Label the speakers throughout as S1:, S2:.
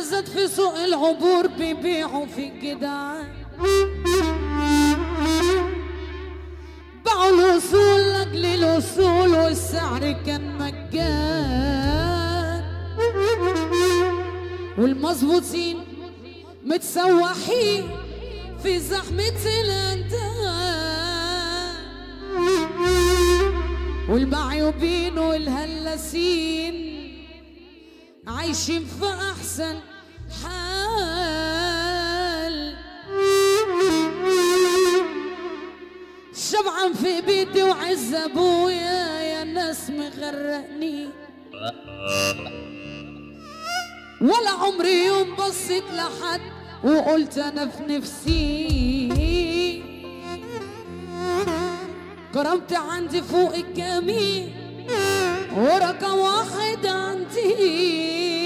S1: زاد في سوق العبور بيبيعوا في الجدعان باعوا الوصول لاجل الوصول والسعر كان مجان والمظبوطين متسوحين في زحمة الانتهاء والمعيوبين والهلاسين عايشين في احسن حال شبعان في بيتي وعز ابويا يا ناس مغرقني ولا عمري يوم بصيت لحد وقلت انا في نفسي كرامتي عندي فوق الجميع ورقم واحد عندي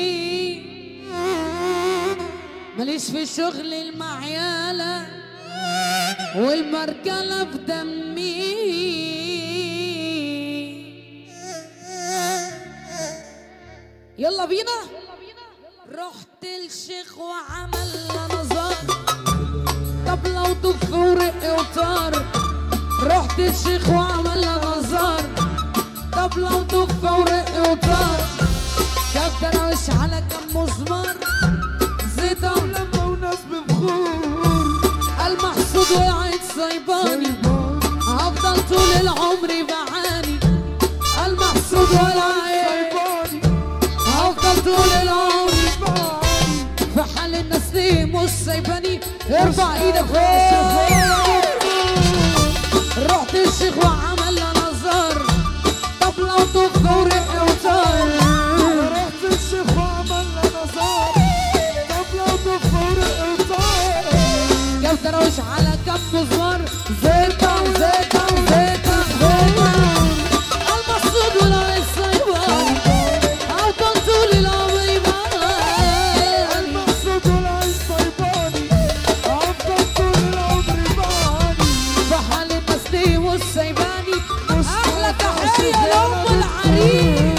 S1: ماليش في شغل المعيالة والمرجلة في دمي يلا بينا رحت الشيخ وعمل نظر طب لو طف ورق وطار رحت الشيخ وعمل نظر طب لو طف ورق وطار شاف دروش على كم مزمار زيتة
S2: لما وناس بفخور
S1: المحسود وقعت صيباني هفضل طول العمر بعاني المحسود وقعت
S2: صيباني
S1: هفضل طول العمر
S2: بعاني
S1: في حال الناس دي مش سايباني ارفع ايدك فوق رحت الشيخ وعمل لي نظر طب لو طف ورق وطار
S2: رحت الشيخ وعمل لنا نظام طب لو ضفر الطار
S1: جاب دروش على كم مزمار زيتة زيتة زيتة زيتة المقصود ولا السايبان هفضل طول العمر بعاني
S2: المقصود والعيش صيباني افضل طول العمر بعاني
S1: فحال الناس دي مش سايباني احلى تحيه لام العريس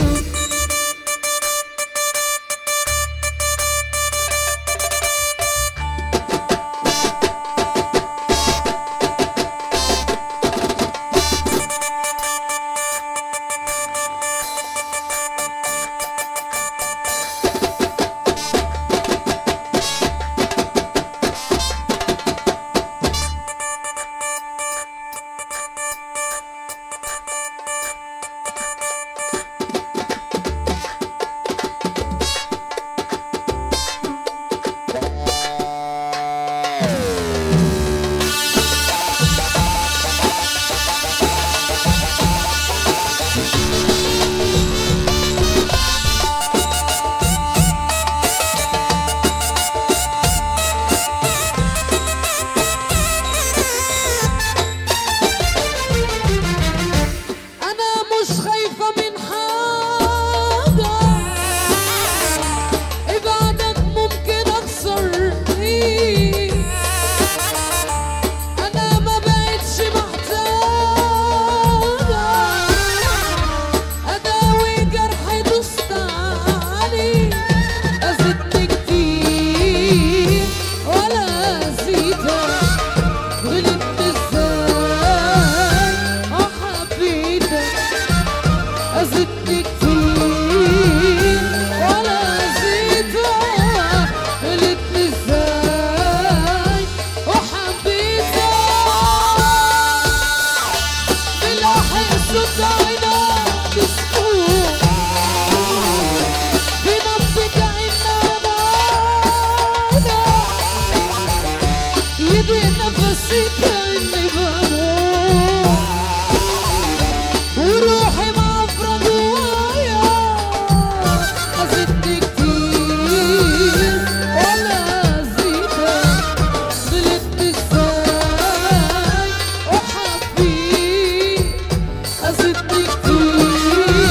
S1: انا مش خايفه من حاجه ابعدك ممكن اخسرني انا ما بقتش محتاجه اداوي جرح دوست عليه اذيتني كتير ولا زيدك غلطت ازاي اه حبيتك اذيتني كتير ولا زيدك غلطت ازاي وحبيتك بلاحق صوت عينك تسكت بنبض عينك يدي نفسي كأني بموت وروحي معفرة جوايا أزيدني كتير ولا أزيدك غلطت ازاي وحبيت أزيدني كتير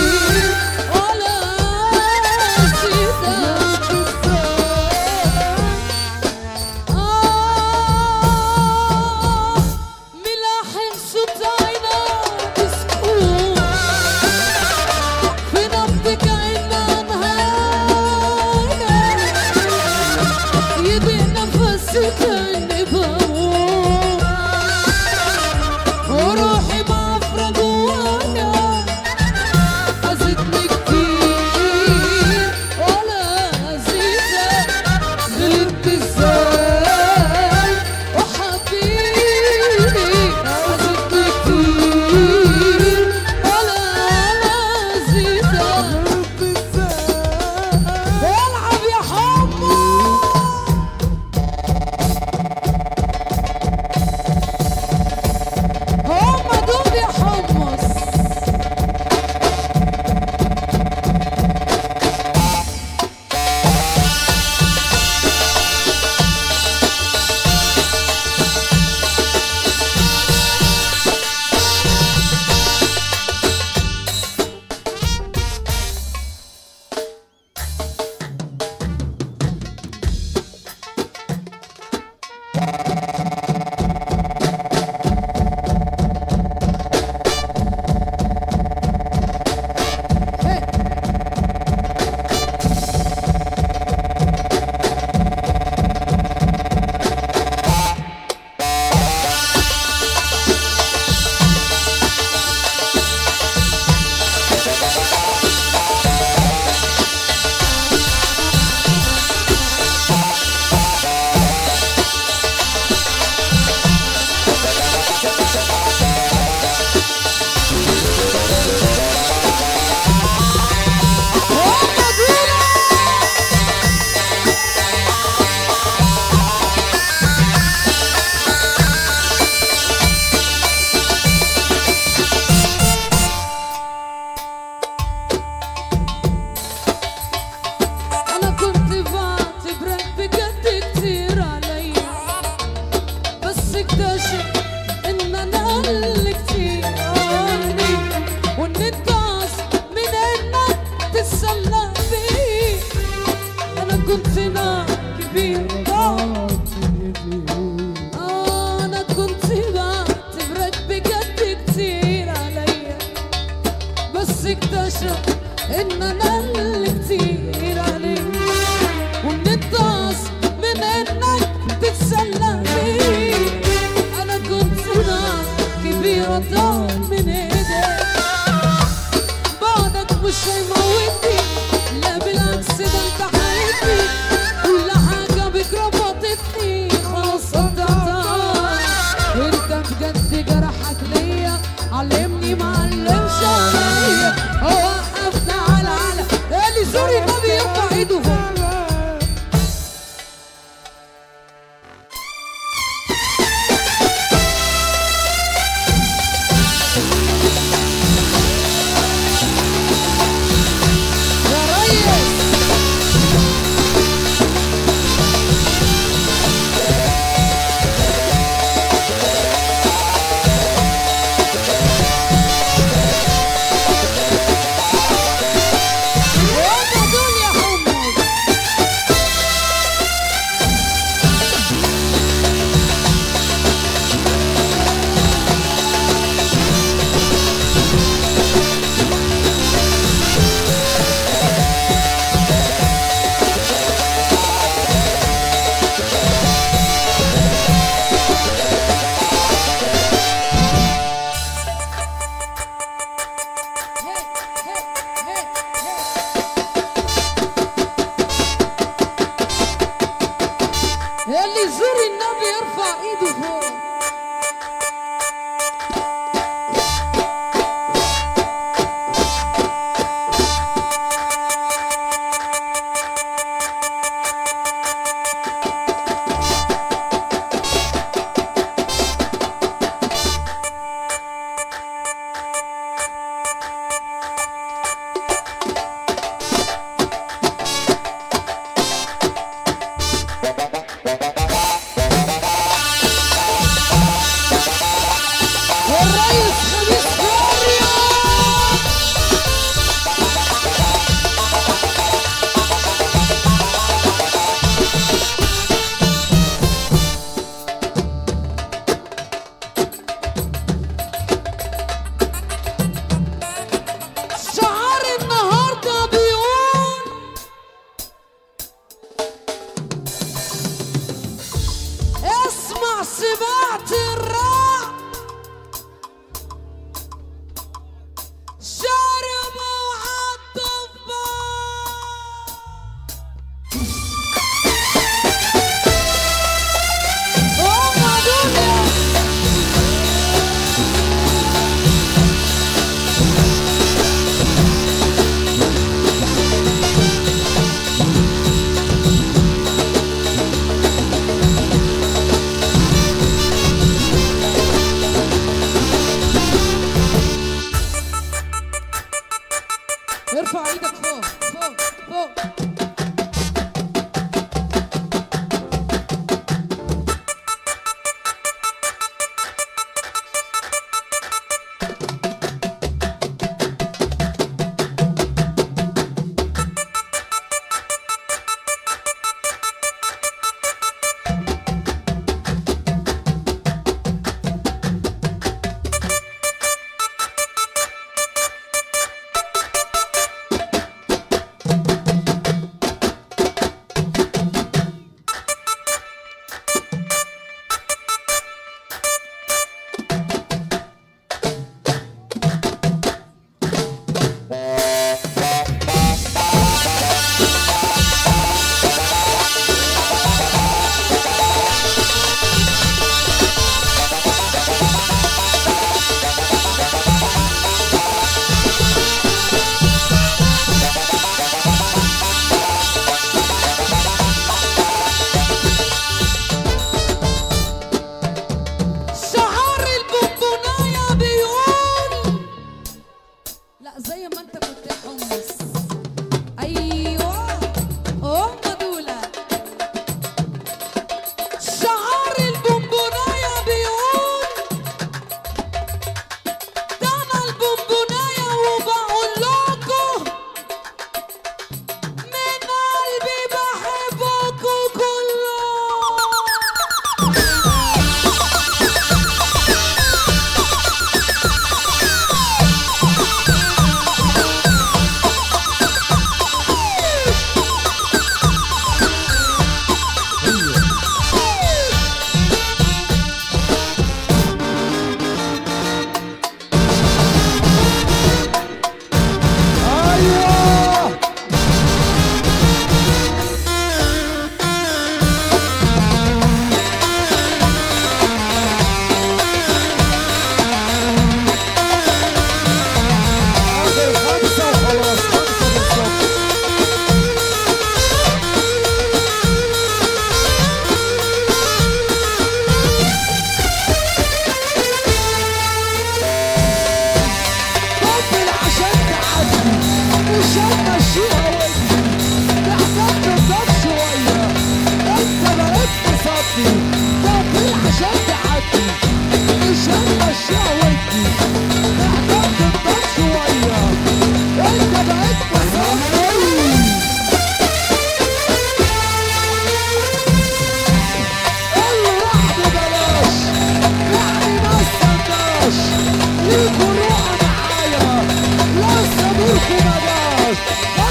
S1: تكتشف ان انا اللي كتير عليك وبنتقص من انك تتسلى بيه انا كنت نار كبيرة ضاع من ايديك بعدك مش هيموتني لا بالعكس ده انت حياتي كل حاجة بك ربطتني خلاص قطعتها انت بجد جرحك ليا علمني معلمش عليا وقفنا على على اللي زوري النبي يرفع ايده فوق يا ريس وهم دول يا حمص اللي يزور النبي يرفع ايده فوق والريس خميس كوريا شعار النهارده بيقول اسمع سمعت الرعد شربوا عالضفة هما دول ارفع ايدك فوق فوق فوق شعار البونبونايه بيقول لا زي ما انت كنت يا حمص ايوه هم دول شعار البونبونايه بيقول ده انا البونبونايه وبقول لكم من قلبي بحبكم كلكم
S2: في مجاز